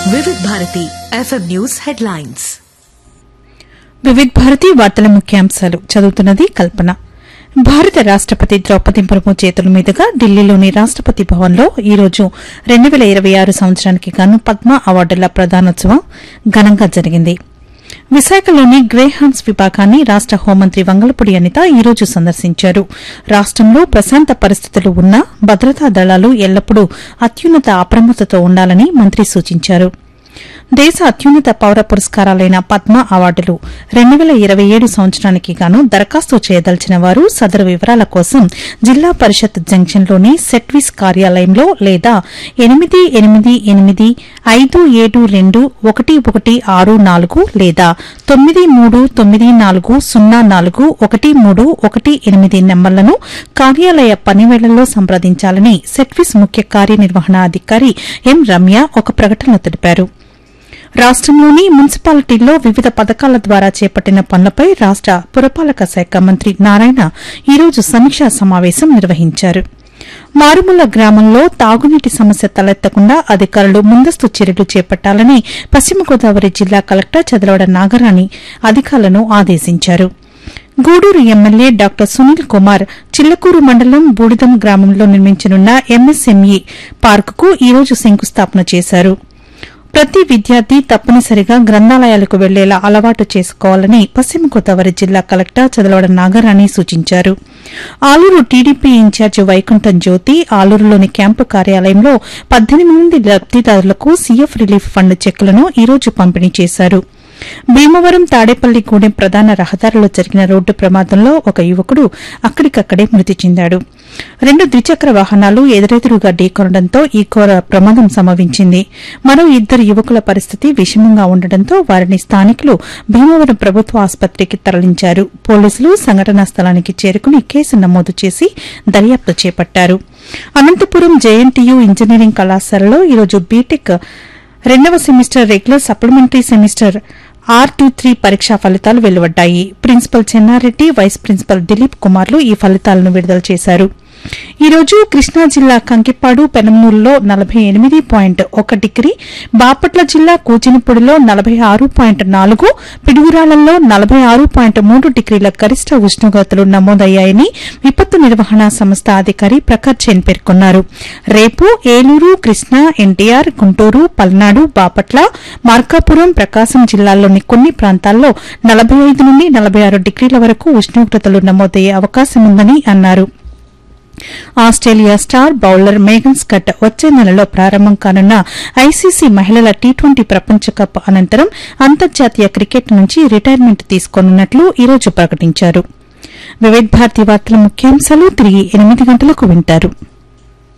Vividh Bharati FM news headlines Vividh Bharati వార్తల ముఖ్యాంశాలు చదువుతున్నది కల్పన భారత రాష్టపతి ద్రౌపది ముర్ము చేతుల మీదుగా ఢిల్లీలోని రాష్టపతి భవన్లో ఈ రోజు రెండు వేల ఇరవై ఆరు సంవత్సరానికి గాను పద్మ అవార్డుల ప్రదానోత్సవం ఘనంగా జరిగింది విశాఖలోని గ్రేహాన్స్ విభాగాన్ని రాష్ట హోంమంత్రి వంగలపూడి అనిత ఈ రోజు సందర్శించారు రాష్టంలో ప్రశాంత పరిస్థితులు ఉన్నా భద్రతా దళాలు ఎల్లప్పుడూ అత్యున్నత అప్రమత్తతో ఉండాలని మంత్రి సూచించారు దేశ అత్యున్నత పౌర పురస్కారాలైన పద్మ అవార్డులు రెండు వేల ఇరవై ఏడు సంవత్సరానికి గాను దరఖాస్తు చేయదలిచిన వారు సదరు వివరాల కోసం జిల్లా పరిషత్ జంక్షన్లోని సెట్విస్ కార్యాలయంలో లేదా ఎనిమిది ఎనిమిది ఎనిమిది ఐదు ఏడు రెండు ఒకటి ఒకటి ఆరు నాలుగు లేదా తొమ్మిది మూడు తొమ్మిది నాలుగు సున్నా నాలుగు ఒకటి మూడు ఒకటి ఎనిమిది నెంబర్లను కార్యాలయ పనివేళల్లో సంప్రదించాలని సెట్విస్ ముఖ్య కార్యనిర్వహణాధికారి ఎం రమ్య ఒక ప్రకటనలో తెలిపారు రాష్టంలోని మున్సిపాలిటీల్లో వివిధ పథకాల ద్వారా చేపట్టిన పనులపై రాష్ట పురపాలక శాఖ మంత్రి నారాయణ ఈ రోజు సమీక్షా సమావేశం నిర్వహించారు మారుమూల గ్రామంలో తాగునీటి సమస్య తలెత్తకుండా అధికారులు ముందస్తు చర్యలు చేపట్టాలని పశ్చిమ గోదావరి జిల్లా కలెక్టర్ చదలవడ నాగరాణి అధికారులను ఆదేశించారు గూడూరు ఎమ్మెల్యే డాక్టర్ సునీల్ కుమార్ చిల్లకూరు మండలం బూడిదం గ్రామంలో నిర్మించనున్న ఎంఎస్ఎంఈ పార్కుకు ఈ రోజు శంకుస్థాపన చేశారు ప్రతి విద్యార్థి తప్పనిసరిగా గ్రంథాలయాలకు వెళ్లేలా అలవాటు చేసుకోవాలని పశ్చిమ గోదావరి జిల్లా కలెక్టర్ చదలవడ నాగరాణి సూచించారు ఆలూరు టీడీపీ ఇన్ఛార్జి వైకుంఠం జ్యోతి ఆలూరులోని క్యాంపు కార్యాలయంలో పద్దెనిమిది మంది లబ్దిదారులకు సీఎఫ్ రిలీఫ్ ఫండ్ చెక్కులను ఈ రోజు పంపిణీ చేశారు భీమవరం తాడేపల్లి గూడెం ప్రధాన రహదారిలో జరిగిన రోడ్డు ప్రమాదంలో ఒక యువకుడు అక్కడికక్కడే మృతి చెందాడు రెండు ద్విచక్ర వాహనాలు ఎదురెదురుగా ఢీకొనడంతో ఈ ఘోర ప్రమాదం సంభవించింది మరో ఇద్దరు యువకుల పరిస్థితి విషమంగా ఉండడంతో వారిని స్థానికులు భీమవరం ప్రభుత్వ ఆసుపత్రికి తరలించారు పోలీసులు సంఘటనా స్థలానికి చేరుకుని కేసు నమోదు చేసి దర్యాప్తు చేపట్టారు అనంతపురం జేఎన్టీయూ ఇంజనీరింగ్ కళాశాలలో ఈరోజు బీటెక్ రెండవ semester regular supplementary semester R two three పరీక్షా ఫలితాలు వెలువడ్డాయి principal Chennareddy vice principal Dilip కుమార్లు ఈ ఫలితాలను విడుదల చేశారు ఈ రోజు కృష్ణా జిల్లా కంకిపాడు పెనమనూరులో నలభై ఎనిమిది పాయింట్ ఒక డిగ్రీ బాపట్ల జిల్లా కూచినపూడిలో నలభై ఆరు పాయింట్ నాలుగు పిడుగురాళ్లలో నలభై ఆరు పాయింట్ మూడు డిగ్రీల గరిష్ట ఉష్ణోగ్రతలు నమోదయ్యాయని విపత్తు నిర్వహణ సంస్థ అధికారి ప్రఖర్ జైన్ పేర్కొన్నారు రేపు ఏలూరు కృష్ణా ఎన్టీఆర్ గుంటూరు పల్నాడు బాపట్ల మార్కాపురం ప్రకాశం జిల్లాల్లోని కొన్ని ప్రాంతాల్లో నలభై ఐదు నుండి నలభై ఆరు డిగ్రీల వరకు ఉష్ణోగ్రతలు నమోదయ్యే అవకాశం ఉందని అన్నారు Australia star bowler Megan Schutt వచ్చే నెలలో ప్రారంభం కానున్న ఐసీసీ మహిళల టీ ట్వంటీ ప్రపంచ కప్ అనంతరం అంతర్జాతీయ క్రికెట్ నుంచి రిటైర్మెంట్ తీసుకోనున్నట్లు ఈ రోజు ప్రకటించారు వివిధ భారతి వార్తల ముఖ్యాంశాలు తిరిగి ఎనిమిది గంటలకు వింటారు